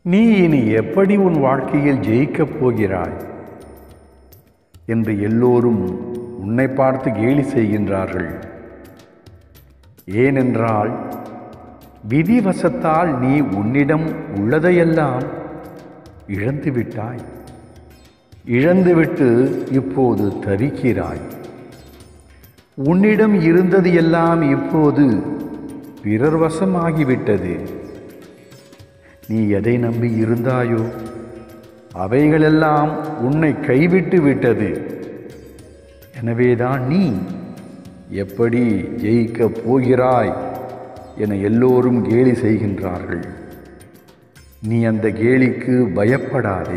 நீ இனி எப்படி உன் வாழ்க்கையில் ஜெயிக்கப் போகிறாய் என்று எல்லோரும் உன்னை பார்த்து கேலி செய்கின்றார்கள் ஏனென்றால் விதிவசத்தால் நீ உன்னிடம் உள்ளதையெல்லாம் இழந்து விட்டாய் இழந்துவிட்டு இப்போது தவிக்கிறாய் உன்னிடம் இருந்தது எல்லாம் இப்போது பிறர் வசமாகிவிட்டது நீ எதை நம்பி இருந்தாயோ அவைகளெல்லாம் உன்னை கைவிட்டு விட்டது எனவேதான் நீ எப்படி ஜெயிக்கப் போகிறாய் என எல்லோரும் கேலி செய்கின்றார்கள் நீ அந்த கேலிக்கு பயப்படாதே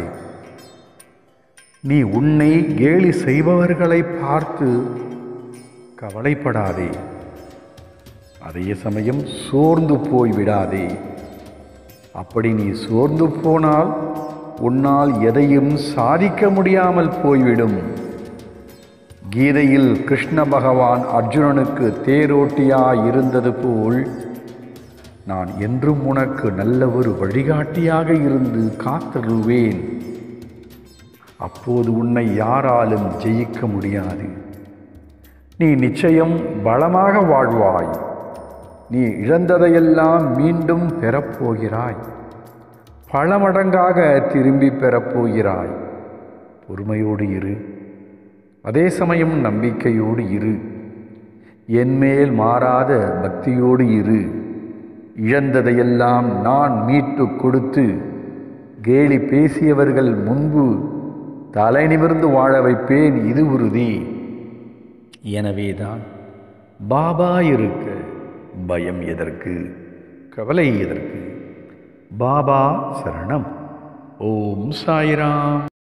நீ உன்னை கேலி செய்பவர்களை பார்த்து கவலைப்படாதே அதே சமயம் சோர்ந்து போய் விடாதே அப்படி நீ சோர்ந்து போனால் உன்னால் எதையும் சாதிக்க முடியாமல் போய்விடும் கீதையில் கிருஷ்ண பகவான் அர்ஜுனனுக்கு தேரோட்டியாய் இருந்தது போல் நான் என்றும் உனக்கு நல்ல ஒரு வழிகாட்டியாக இருந்து காத்தருள்வேன் அப்போது உன்னை யாராலும் ஜெயிக்க முடியாது நீ நிச்சயம் பலமாக வாழ்வாய் நீ இழந்ததையெல்லாம் மீண்டும் பெறப்போகிறாய் பல மடங்காக திரும்பி பெறப்போகிறாய் பொறுமையோடு இரு அதே சமயம் நம்பிக்கையோடு இரு என்மேல் மாறாத பக்தியோடு இரு இழந்ததையெல்லாம் நான் மீட்டு கொடுத்து கேலி பேசியவர்கள் முன்பு தலை நிமிர்ந்து வாழ வைப்பேன் இது உறுதி எனவேதான் பாபா இருக்க பயம் எதற்கு கவலை எதற்கு பாபா சரணம் ஓம் சாய்ராம்